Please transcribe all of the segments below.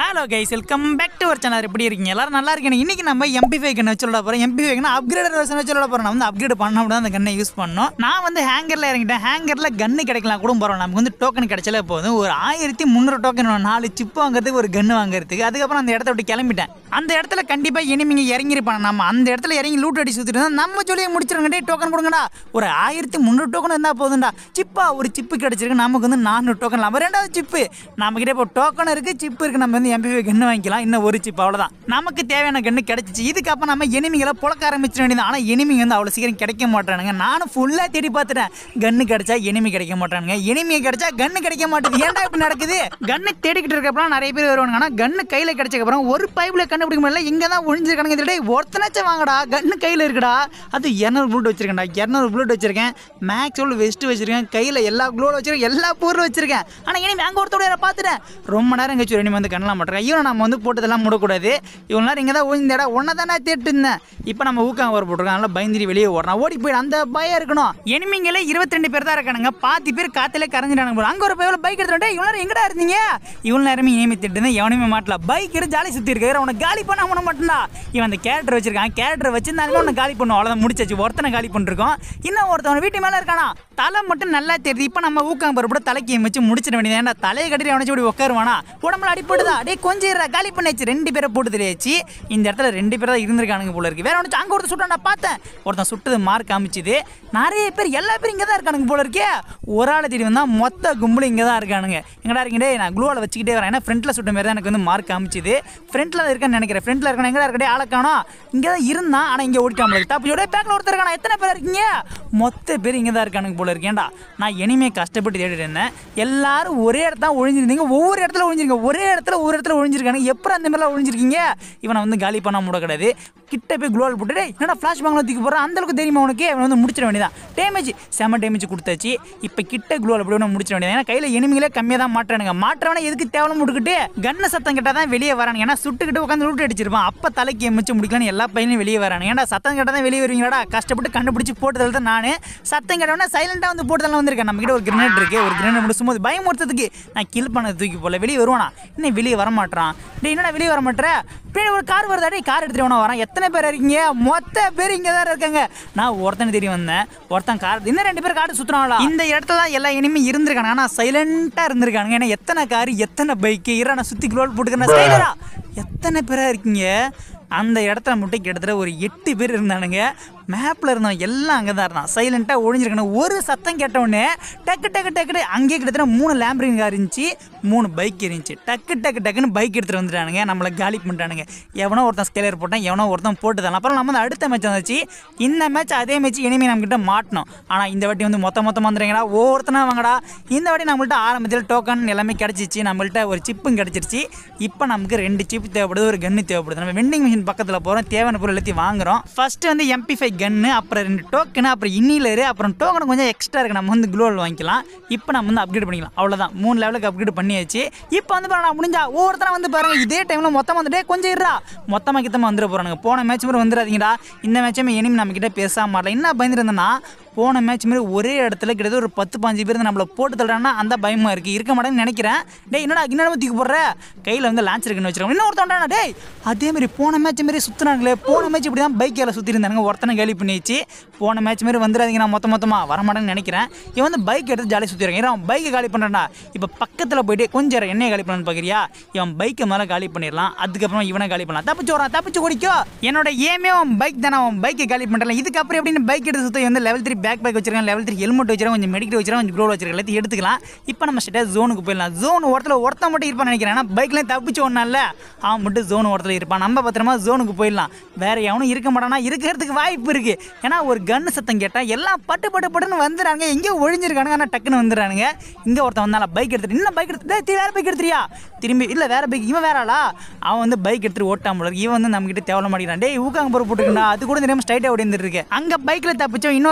Hello guys welcome back to our channel எப்படி இருக்கீங்க எல்லாரும் நல்லா இருக்கீங்க இன்னைக்கு நம்ம எம்பி ஃபைவ் கன் வச்சு விட போறோம் எம்பி ஃபைவ் அப்கிரேட் வெர்ஷன் வச்சு விட போறோம் நான் வந்து அப்கிரேட் பண்ண முடியாது அந்த கன்னை யூஸ் பண்ணோம் நான் வந்து ஹேங்கர்ல இறங்கிட்டேன் ஹேங்கர்ல கன்னு கிடைக்கலாம் கூட போறோம் நமக்கு வந்து டோக்கன் கிடைச்சல போதும் ஒரு ஆயிரத்தி முந்நூறு டோக்கன் நாலு சிப்பு வாங்குறதுக்கு ஒரு கன்னு வாங்குறதுக்கு அதுக்கப்புறம் அந்த இடத்த விட்டு கிளம்பிட்டேன் அந்த இடத்துல கண்டிப்பா இனிமிங்க இறங்கிருப்பாங்க நம்ம அந்த இடத்துல இறங்கி லூட் அடி சுத்திட்டு இருந்தா நம்ம சொல்லியே முடிச்சிருங்க டே டோக்கன் கொடுங்கடா ஒரு ஆயிரத்தி முந்நூறு டோக்கன் இருந்தா போதும்டா சிப்பா ஒரு சிப்பு கிடைச்சிருக்கு நமக்கு வந்து நானூறு டோக்கன் நம்ம ரெண்டாவது சிப்பு நம்ம கிட்ட இப்போ டோக்கன் இருக்கு சிப்பு இருக்கு நம்ம வந்து எம்பி கன்று வாங்கிக்கலாம் இன்னும் ஒரு சிப் அவ்வளவுதான் நமக்கு தேவையான கன்று கிடைச்சிச்சு இதுக்கப்புறம் நம்ம எனிமிகளை புழக்க ஆரம்பிச்சிட வேண்டியது ஆனா எனிமிங்க வந்து அவ்வளவு சீக்கிரம் கிடைக்க மாட்டானுங்க நானும் ஃபுல்லா தேடி பார்த்துட்டேன் கன்று கிடைச்சா எனிமி கிடைக்க மாட்டானுங்க எனிமி கிடைச்சா கன்று கிடைக்க மாட்டேது ஏன்டா இப்படி நடக்குது கன்று தேடிக்கிட்டு இருக்கப்பறம் நிறைய பேர் வருவாங்க ஆனா கன்று கையில கிடைச்சக்கப்புறம் ஒரு பைப்ல கண்டுபிடிக்க முடியல இங்க தான் ஒழிஞ்சிருக்கானுங்க இதுல டேய் ஒருத்தனாச்சும் வாங்கடா கன்று கையில இருக்குடா அது இரநூறு புல்லட் வச்சிருக்கேன்டா இரநூறு புல்லட் வச்சிருக்கேன் மேக்ஸ் உள்ள வெஸ்ட் வச்சிருக்கேன் கையில எல்லா குளோட வச்சிருக்கேன் எல்லா பொருளும் வச்சிருக்கேன் ஆனா இனிமே அங்க ஒருத்தோட பார்த்துட்டேன் ரொம்ப நேரம் கழிச்சு இனிமே வந்து கண்ணலாம் மாட்டேன் இவன் நம்ம வந்து போட்டதெல்லாம் மூடக்கூடாது இவ்வளோ நேரம் இங்கே தான் ஒழிந்தடா ஒன்றை தானே தேட்டு இருந்தேன் இப்போ நம்ம ஊக்கம் வர போட்டிருக்கோம் நல்லா பயந்துரி வெளியே ஓடுறான் ஓடி போயிடு அந்த பயம் இருக்கணும் எனிமிங்களே இருபத்தி ரெண்டு பேர் தான் இருக்கானுங்க பாதி பேர் காத்துல கரைஞ்சிட்டானுங்க போல அங்கே ஒரு பையில பைக் எடுத்துட்டேன் இவ்வளோ நேரம் எங்கடா இருந்தீங்க இவ்வளோ நேரமே இனிமே திட்டு இருந்தேன் எவனுமே மாட்டல பைக் எடுத்து ஜாலி சுற்றி இருக்காரு அவனை காலி பண்ண அவனை மட்டும்தான் இவன் அந்த கேரக்டர் வச்சிருக்கான் கேரக்டர் வச்சிருந்தாலுமே அவனை காலி பண்ணுவோம் அவ்வளோதான் முடிச்சாச்சு ஒருத்தனை காலி பண்ணிருக்கோம் இன்னும் ஒருத்தவன் வீட்டு மேலே இருக்கானா தலை மட்டும் நல்லா தெரியுது இப்போ நம்ம ஊக்கம் பருப்பட தலைக்கு வச்சு முடிச்சிட வேண்டியது ஏன்டா தலையை கட்டிட்டு அவனை இப்படி உட்காருவானா உடம்புல அடிப்படுதா டேய் கொஞ்சம் இருடா, காலி பண்ணியாச்சு ரெண்டு பேரை போட்டு தெரியாச்சு இந்த இடத்துல ரெண்டு பேர் தான் இருந்திருக்கானுங்க போல இருக்கு வேற ஒன்று அங்கே ஒருத்தர் சுட்டான்டா பார்த்தேன் ஒருத்தன் சுட்டது மார்க் காமிச்சுது நிறைய பேர் எல்லா பேரும் இங்கே தான் இருக்கானுங்க போல இருக்கே ஒரு ஆளை தேடி வந்தால் மொத்த கும்பலும் இங்கே தான் இருக்கானுங்க எங்கடா இருக்கீங்க டேய், நான் குளோவில் வச்சுக்கிட்டே வரேன் ஏன்னா ஃப்ரண்ட்டில் சுட்ட மாதிரி தான் எனக்கு வந்து மார்க் காமிச்சுது ஃப்ரண்ட்டில் தான் இருக்கேன்னு நினைக்கிறேன் ஃப்ரண்ட்டில் இருக்கணும் எங்கடா இருக்கடே ஆளை காணோம் இங்கே தான் இருந்தான் ஆனால் இங்கே ஓடிட்டாமல தப்பியோட பேக்கில் ஒருத்தர் இருக்கானா எத்தனை பேர் இருக்கீங்க மொத்த பேர் இங்கே தான் இருக்கானுங்க போல இருக்கேன்டா நான் இனிமே கஷ்டப்பட்டு தேடிட்டு இருந்தேன் எல்லாரும் ஒரே இடத்துல ஒழிஞ்சிருந்தீங்க ஒவ்வொரு இடத்துல ஒழிஞ்சிருங்க ஒரே இடத்துல ஒரு இடத்துல ஒழிஞ்சிருக்கானுங்க எப்படி அந்த மாதிரிலாம் ஒழிஞ்சிருக்கீங்க இவனை வந்து காலி பண்ண முட கிடையாது கிட்ட போய் குளோல் போட்டு டேய் என்னடா ஃப்ளாஷ் பேங்க்ல தூக்கி போகிறான் அந்த அளவுக்கு தெரியுமா உனக்கு இவன் வந்து முடிச்சிட வேண்டியதான் டேமேஜ் செம டேமேஜ் கொடுத்தாச்சு இப்போ கிட்ட குளோல் அப்படி ஒன்று முடிச்சிட வேண்டியது ஏன்னா கையில் எனிமிகளே கம்மியாக தான் மாட்டுறானுங்க மாட்டுறவன எதுக்கு தேவலம் விட்டுக்கிட்டு கண்ணை சத்தம் கேட்டால் தான் வெளியே வரானுங்க ஏன்னா சுட்டுக்கிட்டு உட்காந்து ரூட் அடிச்சிருப்பான் அப்போ தலைக்கு எமிச்சு முடிக்கலாம்னு எல்லா பையனும் வெளியே வரானுங்க ஏன்னா சத்தம் கேட்டால் தான் வெளியே வருவீங்களாடா கஷ்டப்பட்டு கண்டுபிடிச்சி போட்டதில் தான் நான் சத்தம் கேட்டவொடனே சைலண்டாக வந்து போட்டதெல்லாம் வந்திருக்கேன் நம்ம கிட்ட ஒரு கிரனேட் இருக்கு ஒரு கிரனேட் முடிச்சும் போது பயம் ஒருத்ததுக்கு நான் கில் பண்ணது தூக்கி போல வெளியே வருவானா இன்னும் வெளியே வர மாட்டான் டேய் என்னடா வெளியே வர மாட்டேற பின்னாடி ஒரு கார் வருதா டேய் கார் எடுத்துட்டு வேணா வரான் எத்தனை பேர் இருக்கீங்க மொத்த பேர் இங்கே தான் இருக்காங்க நான் ஒருத்தனை தேடி வந்தேன் ஒருத்தன் கார் இன்னும் ரெண்டு பேர் கார் சுற்றுறாங்களா இந்த இடத்துல தான் எல்லா இனிமே இருந்திருக்காங்க ஆனால் சைலண்டாக இருந்திருக்காங்க ஏன்னா எத்தனை கார் எத்தனை பைக்கு இரா நான் சுற்றி குளோல் போட்டுக்கிறேன் ஸ்டைலரா எத்தனை பேராக இருக்கீங்க அந்த இடத்துல மட்டும் கிட்டத்தட்ட ஒரு எட்டு பேர் இருந்தானுங்க மேப்பில் இருந்தவன் எல்லாம் அங்கே தான் இருந்தான் சைலண்ட்டாக ஒழிஞ்சிருக்கணும் ஒரு சத்தம் கேட்டவுடனே டக்கு டக்கு டக்கு அங்கேயே கிட்டத்தட்ட மூணு லேம்பரிங் கார் இருந்துச்சு மூணு பைக் இருந்துச்சு டக்கு டக்கு டக்குன்னு பைக் எடுத்துகிட்டு வந்துட்டானுங்க நம்மளை காலி பண்ணிட்டானுங்க எவனோ ஒருத்தன் ஸ்கேலர் போட்டான் எவனோ ஒருத்தன் போட்டு தரலாம் அப்புறம் நம்ம வந்து அடுத்த மேட்ச் வந்துச்சு இந்த மேட்ச் அதே மேட்ச் இனிமேல் நம்மக்கிட்ட மாட்டணும் ஆனால் இந்த வாட்டி வந்து மொத்த மொத்தமாக வந்துடுறீங்களா ஒவ்வொருத்தனா வாங்கடா இந்த வாட்டி நம்மள்ட்ட ஆரம்பத்தில் டோக்கன் எல்லாமே கிடச்சிச்சு நம்மள்ட்ட ஒரு சிப்பும் கிடச்சிருச்சு இப்போ நமக்கு ரெண்டு சிப் தேவைப்படுது ஒரு கன்று தேவைப்படுது நம்ம வெண்டிங் மிஷின் பக்கத்தில் போகிறோம் தேவையான பொருள் எல்லாத்தையும் வாங்குறோம் ஃபர்ஸ்ட் வந்து எம்பி ஃபைவ் கன்று அப்புறம் ரெண்டு டோக்கனு அப்புறம் இன்னிலரு அப்புறம் டோக்கன் கொஞ்சம் எக்ஸ்ட்ரா இருக்கு நம்ம வந்து குளோவல் வாங்கிக்கலாம் இப்போ நம்ம வந்து அப்கிரேட் பண்ணிக்கலாம் அவ்வளோதான் மூணு லெவலுக்கு அப்கிரேட் பண்ணியாச்சு இப்போ வந்து பாருங்க முடிஞ்சா ஒவ்வொருத்தரும் வந்து பாருங்க இதே டைமில் மொத்தமாக வந்துட்டே கொஞ்சம் இருடா மொத்தமாக கித்தமாக வந்துட போகிறாங்க போன மேட்ச் மாதிரி வந்துடாதீங்கடா இந்த மேட்சுமே இனிமே நம்ம கிட்ட பேசாம மாட்டல என்ன பயந்துருந்தேன்னா போன மேட்ச் மாதிரி ஒரே இடத்துல கிட்டத்தட்ட ஒரு பத்து பாஞ்சு பேர் நம்மளை போட்டு தள்ளுறான்னா அந்த பயமா இருக்கு இருக்க மாட்டேன்னு நினைக்கிறேன் டேய் என்னடா என்னடா தூக்கி போடுற கையில் வந்து லான்ச் இருக்குன்னு வச்சிருக்கோம் இன்னொருத்தவன்டா டேய் அதே மாதிரி போன மேட்ச் மாதிரி சுற்றுனாங்களே போன மேட்ச் இப்படி தான் பைக் சுற்றி இருந்தாங்க ஒருத்தனை கேலி பண்ணிச்சு போன மேட்ச் மாதிரி வந்துடாதீங்க நான் மொத்த மொத்தமாக வரமாட்டேன்னு நினைக்கிறேன் இவன் வந்து பைக் எடுத்து ஜாலியாக சுற்றிருக்காங்க ஏன்னா அவன் பைக்கை காலி பண்ணுறான்டா இப்போ பக்கத்தில் போயிட்டு கொஞ்சம் இரு, என்னைய காலி பண்ணு பார்க்குறியா இவன் பைக்கை மேலே காலி பண்ணிடலாம் அதுக்கப்புறம் இவனை காலி பண்ணலாம் தப்பிச்சு வரான் தப்பிச்சு ஓடிக்கோ என்னோட ஏமே அவன் பைக் தானே அவன் பைக்கை காலி பண்ணலாம் இதுக்கப்புறம் எப்படின்னு பைக் எடுத்து சுத்த வந்து லெவல் த்ரீ பேக் பேக் வச்சிருக்கேன் லெவல் த்ரீ ஹெல்மெட் வச்சிருக்கேன் கொஞ்சம் மெடிக்கல் வச்சிருக்கேன் கொஞ்சம் க்ளோவ் வச்சிருக்கேன் எல்லாத்தையும் எடுத்துக்கலாம் இப்போ நம்ம ஸ்டேட்டாக ஜோனுக்கு போயிடலாம் ஜோன் ஒருத்தர் ஒருத்தன் மட்டும் இருப்பான்னு நினைக்கிறேன் ஏன்னா பைக்லேயும் தப்பிச்சு ஒன்றால அவன் மட்டும் ஜோன் ஒருத்தர் இருப்பான் நம்ம பத்திரமா ஜோனுக்கு போயிடலாம் வேற எவனும் இருக்க மாட்டானா இருக்கிறதுக்கு வாய்ப்பு இருக்கு ஏன்னா ஒரு கன்னு சத்தம் கேட்டால் எல்லாம் பட்டு பட்டு பட்டுன்னு வந்துடுறாங்க எங்கேயோ ஒழிஞ்சிருக்கானுங்க ஆனால் டக்குன்னு வந்துடுறானுங்க இங்கே ஒருத்தன் வந்தால பைக் எடுத்துட்டு இன்னும் பைக் எடுத்து டேய், வேற பைக் எடுத்துறியா திரும்பி இல்லை வேற பைக் இவன் வேற ஆளா அவன் வந்து பைக் எடுத்துட்டு ஓட்டாம போல இருக்கு. இவன் வந்து நம்ம கிட்ட தேவல மாட்டேங்கிறான் டேய் ஊக்காங்க போற போட்டுருக்கா அது கூட தெரியாம ஸ்ட்ரைட்டாக ஓடி வந்துட்டு இருக்கு அங்கே பைக்கில் தப்பிச்சோம் இன்னொரு பைக் எடுத்து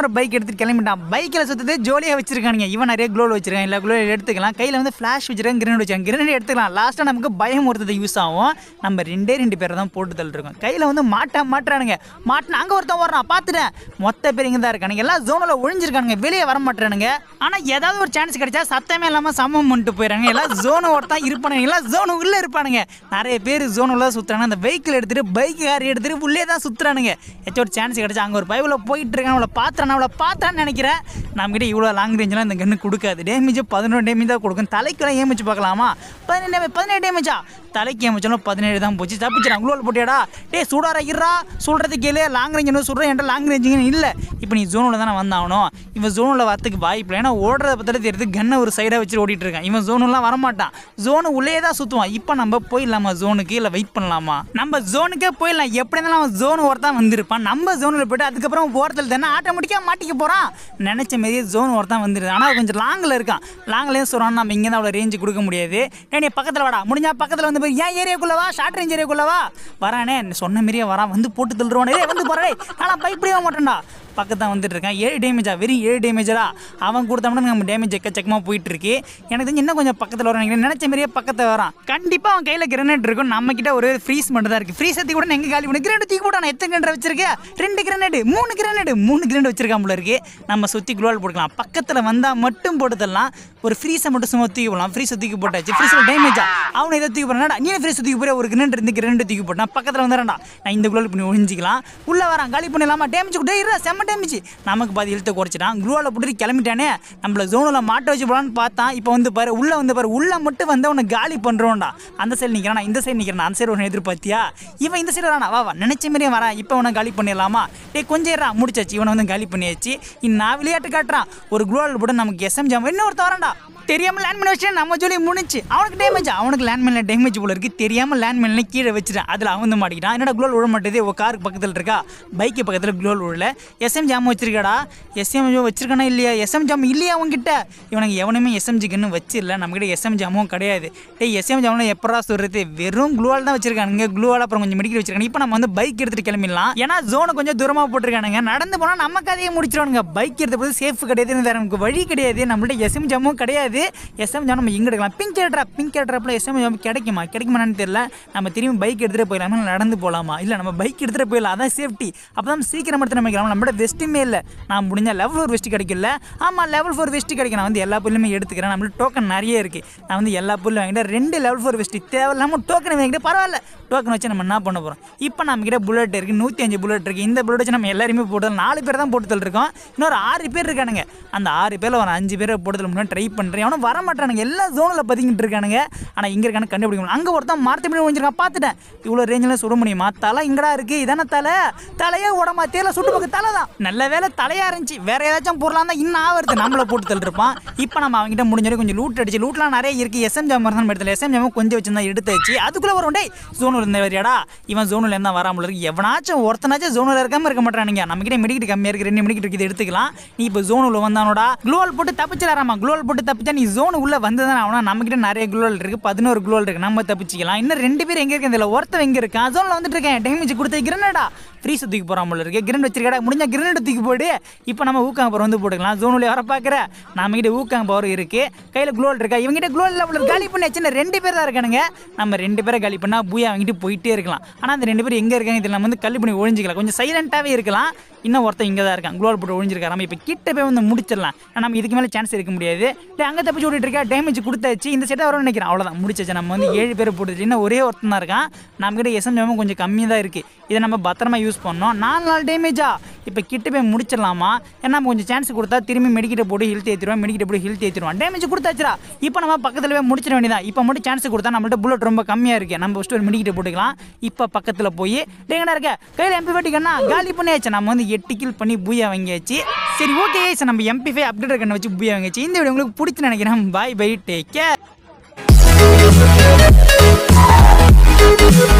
எடுத்து கிளம்பிட்டான் பைக்கில் சுத்தது ஜோலியாக வச்சிருக்கானுங்க இவன் நிறைய க்ளோல் வச்சிருக்கான் எல்லா க்ளோ எடுத்துக்கலாம் கையில் வந்து ஃப்ளாஷ் வச்சிருக்கான் கிரனேட் வச்சிருக்கான் கிரனேட் எடுத்துக்கலாம் லாஸ்ட்டாக நமக்கு பயம் ஒருத்தது யூஸ் ஆகும் நம்ம ரெண்டே ரெண்டு பேரை தான் போட்டு தள்ளிருக்கோம் கையில் வந்து மாட்டா மாட்டுறானுங்க மாட்டினா அங்கே ஒருத்தன் வர்றான் பார்த்துட்டேன் மொத்த பேர் இங்கே தான் இருக்கானுங்க எல்லாம் ஜோனில் ஒழிஞ்சிருக்கானுங்க வெளியே வர மாட்டானுங்க ஆனால் ஏதாவது ஒரு சான்ஸ் கிடைச்சா சத்தமே இல்லாமல் சமம் பண்ணிட்டு போயிடறாங்க எல்லாம் ஜோனு ஒருத்தன் இருப்பானுங்க எல்லாம் ஜோனு உள்ளே இருப்பானுங்க நிறைய பேர் ஜோனுள்ள சுற்றுறாங்க அந்த வெஹிக்கிள் எடுத்துட்டு பைக் கார் எடுத்துட்டு உள்ளே தான் சுற்றுறானுங்க ஏதாச்சும் ஒரு சான்ஸ் கிடைச்சா அங்கே ஒரு பைபிள் போயிட்டு இருக்கான் அவளை பார்த்துறான் அவளை பார்த்தான்னு நினைக்கிறேன் நம்மகிட்ட இவ்வளோ லாங் ரேஞ்செலாம் இந்த கன்று கொடுக்காது டேமேஜ் பதினொன்று டேமேஜ் தான் கொடுக்கும் தலைக்கெல்லாம் ஏமிச்சு பார்க்கலாமா பதினெட்டு பதினேழு டேமேஜா தலைக்கு ஏமிச்சாலும் பதினேழு தான் போச்சு தப்பிச்சிடான் குளோல் போட்டியாடா டேய் சூடாரா இருறா சொல்கிறது கேளு லாங் ரேஞ்ச் சொல்கிறேன் என்கிட்ட லாங் ரேஞ்சுங்கன்னு இல்லை இப்போ நீ ஜோனில் தானே வந்தாகணும் இவன் ஜோனில் வரத்துக்கு வாய்ப்பு இல்லை ஏன்னா ஓடுறத பற்றி தெரியுது கன்னை ஒரு சைடாக வச்சு ஓடிட்டு இருக்கான் இவன் ஜோனுலாம் வரமாட்டான் ஜோனு உள்ளே தான் சுற்றுவான் இப்போ நம்ம போயிடலாமா ஜோனுக்கு இல்லை வெயிட் பண்ணலாமா நம்ம ஜோனுக்கே போயிடலாம் எப்படி இருந்தாலும் அவன் ஜோன் ஒருத்தான் வந்திருப்பான் நம்ம ஜோனில் போயிட்டு அதுக்கப்புறம் ஓரத்தில் தானே ஆட்டோமேட்டிக்காக மாட்டிக்க போகிறான் நினச்ச மாரியே ஜோன் ஒருத்தான் வந்துருது ஆனால் கொஞ்சம் லாங்கில் இருக்கான் லாங்கிலேயே சொல்கிறான் நம்ம இங்கே தான் அவ்வளோ ரேஞ்சு கொடுக்க முடியாது டேய் நீ பக்கத்தில் வாடா முடிஞ்சா பக்கத்தில் வந்து போய் ஏன் ஏரியாக்குள்ளே வா ஷார்ட் ரேஞ்ச் ஏரியாக்குள்ளே வா வரானே சொன்ன மாரியே வரான் வந்து போட்டு தள்ளுருவானே ஏய், வந்து போகிறே ஆனால் பயப்படவே மாட்டேன்டா பக்கத்தான் வந்துட்டு இருக்கான் ஏழு டேமேஜா வெறும் ஏழு டேமேஜரா அவன் கொடுத்தோம்னா நம்ம டேமேஜ் எக்கச்சக்கமாக போயிட்டு இருக்கு எனக்கு தெரிஞ்சு இன்னும் கொஞ்சம் பக்கத்தில் வரும் நினைக்கிறேன் நினச்ச மாதிரியே பக்கத்தில் வரான் கண்டிப்பாக அவன் கையில் கிரனேட் இருக்கும் நம்ம கிட்ட ஒரு ஃப்ரீஸ் மட்டும் தான் இருக்கு ஃப்ரீஸ் எத்தி கூட எங்க காலி பண்ணி கிரனேட் தூக்கி போட்டான் எத்தனை கிரனேட் வச்சிருக்கேன் ரெண்டு கிரனேட் மூணு கிரனேட் மூணு கிரனேட் வச்சிருக்கான் போல இருக்கு நம்ம சுற்றி குளோல் போட்டுக்கலாம் பக்கத்தில் வந்தால் மட்டும் போட்டு தரலாம் ஒரு ஃப்ரீஸை மட்டும் சும்மா தூக்கி போடலாம் ஃப்ரீஸை தூக்கி போட்டாச்சு ஃப்ரீஸில் டேமேஜா அவனை இதை தூக்கி போறான் நீ ஃப்ரீஸ் தூக்கி போற ஒரு கிரனேட் இருந்து கிரனேட் தூக்கி போட்டான் பக்கத்தில் வந்துடுறா நான் இந்த குளோல் பண்ணி ஒழிஞ்சிக்கலாம் உள்ள வரான் காலி பண்ணிடலாமா டேமேஜ் கூட இருடா செம்ம டேமேஜ் நமக்கு பாதி இழுத்த குறைச்சிட்டான் குளோவில் போட்டு கிளம்பிட்டானே நம்மள ஜோனில் மாட்ட வச்சு போலான்னு பார்த்தான் இப்போ வந்து பாரு உள்ள வந்து பாரு உள்ள மட்டும் வந்து அவனை காலி பண்றோம்டா அந்த சைடு நிற்கிறான் நான் இந்த சைடு நிற்கிறேன் அந்த சைடு ஒன்று எதிர்பார்த்தியா இவன் இந்த சைடு வரானா வா வா நினைச்ச மாதிரியே வரான் இப்போ அவனை காலி பண்ணிடலாமா டேய் கொஞ்சம் இருடா முடிச்சாச்சு இவனை வந்து காலி பண்ணியாச்சு இனி நான் விளையாட்டு காட்டுறான் ஒரு குளோவில் போட்டு நமக்கு எஸ்எம் ஜாம் இன்னொருத்த வரான்டா தெரியாம லேண்ட் பண்ணி வச்சு நம்ம சொல்லி முடிஞ்சு அவனுக்கு டேமேஜ் அவனுக்கு லேண்ட் மேல டேமேஜ் போல இருக்கு தெரியாம லேண்ட் மேல கீழே வச்சிட்டேன் அதுல அவன் வந்து மாட்டிக்கிட்டான் என்னடா குளோல் விட மாட்டேது ஒரு காருக்கு பக்கத்துல இருக்கா பைக்கு பக்கத்துல குளோல் விடல எஸ்எம் ஜாம் வச்சிருக்காடா எஸ்எம் வச்சிருக்கானா இல்லையா எஸ்எம் ஜாம் இல்லையா அவன்கிட்ட இவனுக்கு எவனுமே எஸ்எம்ஜி கன்னு வச்சிடல நம்ம கிட்ட எஸ்எம் ஜாமும் கிடையாது டேய் எஸ்எம் ஜாமும் எப்படா சொல்றது வெறும் குளோவால் தான் வச்சிருக்கானுங்க குளோவால் அப்புறம் கொஞ்சம் மெடிக்கல் வச்சிருக்காங்க இப்போ நம்ம வந்து பைக் எடுத்துட்டு கிளம்பிடலாம் ஏன்னா ஜோனை கொஞ்சம் தூரமா போட்டிருக்கானுங்க நடந்து போனா நம்ம கதையை முடிச்சிருவானுங்க பைக் எடுத்த போது சேஃப் கிடையாது வேற நமக்கு வழி கிடையாது நம்மள்ட்ட எஸ்எம் ஜாமும் கிடையாது எஸ்எம் ஜாம் நம்ம எங்க எடுக்கலாம் பிங்க் ஏட்ரா பிங்க் ஏட்ராப்ல எஸ்எம் ஜாம் கிடைக்குமா கிடைக்குமான்னு தெரியல நம்ம திரும்பி பைக் எடுத்துட்டு போயிடலாமா இல்ல நடந்து போகலாமா இல்லை நம்ம பைக் எடுத்துட்டு போயிடலாம் அதான் சேஃப்டி அப்போ தான் சீக்கிரம் எடுத்து நம்ம கிளம்பலாம் நம்மளோட வெஸ்ட்டுமே இல்லை நான் முடிஞ்ச லெவல் ஃபோர் வெஸ்ட் கிடைக்கல ஆமாம் லெவல் ஃபோர் வெஸ்ட் கிடைக்கும் நான் வந்து எல்லா புல்லுமே எடுத்துக்கிறேன் நம்மளுக்கு டோக்கன் நிறைய இருக்கு நான் வந்து எல்லா புல்லும் வாங்கிட்டு ரெண்டு லெவல் ஃபோர் வெஸ்ட் தேவையில்லாமல் டோக்கன் வாங்கிட்டு பரவாயில்ல டோக்கன் வச்சு நம்ம என்ன பண்ண போகிறோம் இப்போ நம்ம கிட்ட புல்லட் இருக்கு நூற்றி அஞ்சு புல்லட் இருக்கு இந்த புல்லட் வச்சு நம்ம எல்லாருமே போட்டு நாலு பேர் தான் போட்டு இருக்கோம் இன்னொரு ஆறு பேர் இருக்கானுங்க அந்த ஆறு பேரில் ஒரு அஞ்சு பேரை போட்டு முன்னாடி ட்ரை பண்ணுறேன் அவனும் வர மாட்டானுங்க எல்லா ஜோனில் பதுங்கிட்டு இருக்கானுங்க ஆனால் இங்கே இருக்கானு கண்டுபிடிக்க முடியும் அங்கே ஒருத்தன் மரத்து மீன் ஒழிஞ்சிருக்கான் பார்த்துட்டேன் இவ்வளோ ரேஞ்சில் சுட முடியுமா தலை இங்கடா இருக்கு இதானே தலை தலையே உடம்பா தேல சுட்டு பக்கம் தலை தான் நல்ல வேலை தலையா இருந்துச்சு வேற ஏதாச்சும் பொருளாக இருந்தால் இன்னும் ஆவறது நம்மளை போட்டு தள்ளிருப்பான் இப்போ நம்ம அவங்ககிட்ட முடிஞ்ச வரைக்கும் கொஞ்சம் லூட் அடிச்சு லூட்லாம் நிறைய இருக்கு எஸ்எம் ஜாம் தான் எடுத்துல எஸ்எம் ஜாம் கொஞ்சம் வச்சிருந்தா எடுத்து வச்சு அதுக்குள்ளே வரும் டேய் ஜோனில் இருந்த வரியாடா இவன் ஜோனில் இருந்தால் வராமல் இருக்கு எவனாச்சும் ஒருத்தனாச்சும் ஜோனில் இருக்காம இருக்க மாட்டானுங்க நம்ம கிட்ட மெடிக்கிட்டு கம்மியாக இருக்கு ரெண்டு மெடிக்கிட்டு இருக்கு இதை எடுத்துக்கலாம் நீ இப்போ ஜோனில் வந்தானோடா குளோல் போட்டு தப்பிச்சிடறாமா குளோல் போட்டு தப்பிச்சா நீ ஜோனு உள்ள வந்ததான் ஆகணும் நம்ம கிட்ட நிறைய குளோல் இருக்கு பதினோரு குளோல் இருக்கு நம்ம தப்பிச்சிக்கலாம் இன்னும் ரெண்டு பேர் எங்க இருக்கு இதுல ஒருத்தன் எங்க இருக்கான் ஜோன்ல வந்துட்டு இருக்கேன் டேமேஜ் கொடுத்த கிரனடா ஃப்ரீ தூக்கி போறான் போல இருக்கு கிரனட் வச்சிருக்கடா முடிஞ்சா கிரனட் தூக்கி போடு இப்போ நம்ம ஊக்காங்க பவர் வந்து போட்டுக்கலாம் ஜோனுல வர பாக்குற நம்ம கிட்ட ஊக்காங்க பவர் இருக்கு கையில குளோல் இருக்கா இவங்க கிட்ட குளோல் லெவல் காலி பண்ணி சின்ன ரெண்டு பேர் தான் இருக்கானுங்க நம்ம ரெண்டு பேரை காலி பண்ணா பூயா வாங்கிட்டு போயிட்டே இருக்கலாம் ஆனா அந்த ரெண்டு பேர் எங்க இருக்காங்க இதில் நம்ம வந்து கல்லி பண்ணி ஒழிஞ்சிக்கலாம் கொஞ்சம் சைலண்டாவே இருக்கலாம் இன்னும் ஒருத்தன் இங்கே தான் இருக்கான் குளோல் போட்டு ஒழிஞ்சிருக்காரு நம்ம இப்போ கிட்ட போய் வந்து முடிச்சிடலாம் ஆனா, நம்ம இதுக்கு மேலே சான்ஸ் இருக்க முடியாது டேய், அங்கே தப்பிச்சு ஓடிட்டு இருக்கா டேமேஜ் கொடுத்தாச்சு இந்த செட்டை வரும்னு நினைக்கிறேன் அவ்வளோதான் முடிச்சாச்சு நம்ம வந்து ஏழு பேர் போட்டுச்சு இன்னும் ஒரே ஒருத்தன் தான் இருக்கான் நம்ம கிட்ட எஸ்எம் கொஞ்சம் கம்மியாக தான் இருக்கு இதை நம்ம பத்திரமா யூஸ் பண்ணோம் நாலு நாள் டேமேஜா இப்போ கிட்ட போய் முடிச்சிடலாமா ஏன்னா நம்ம கொஞ்சம் சான்ஸ் கொடுத்தா திரும்பி மெடிக்கிட்ட போட்டு ஹில்த் ஏற்றிடுவோம் மெடிக்கிட்ட போட்டு ஹில்த் ஏற்றிடுவோம் டேமேஜ் கொடுத்தாச்சுடா இப்போ நம்ம பக்கத்தில் போய் முடிச்சிட வேண்டியதான் இப்போ மட்டும் சான்ஸ் கொடுத்தா நம்மள்ட்ட புல்லட் ரொம்ப கம்மியாக இருக்கு நம்ம ஃபஸ்ட்டு ஒரு மெடிக்கிட்ட போட்டுக்கலாம் இப்போ பக்கத்தில் போய் டேங்கடா இருக்க கையில் எம்பி வெட்டிக்கண்ணா காலி பண்ணியாச்சு நம்ம வந்து எட்டு கில் பண்ணி பூயா வாங்கியாச்சு சரி ஓகே சார் நம்ம எம்பி ஃபைவ் அப்டேட் கண்ணை வச்சு பூயா வாங்கியாச்சு இந்த வீடியோ உங்களுக்கு பிடிச்சு நினைக்கிறேன் பாய் பை டேக் கேர்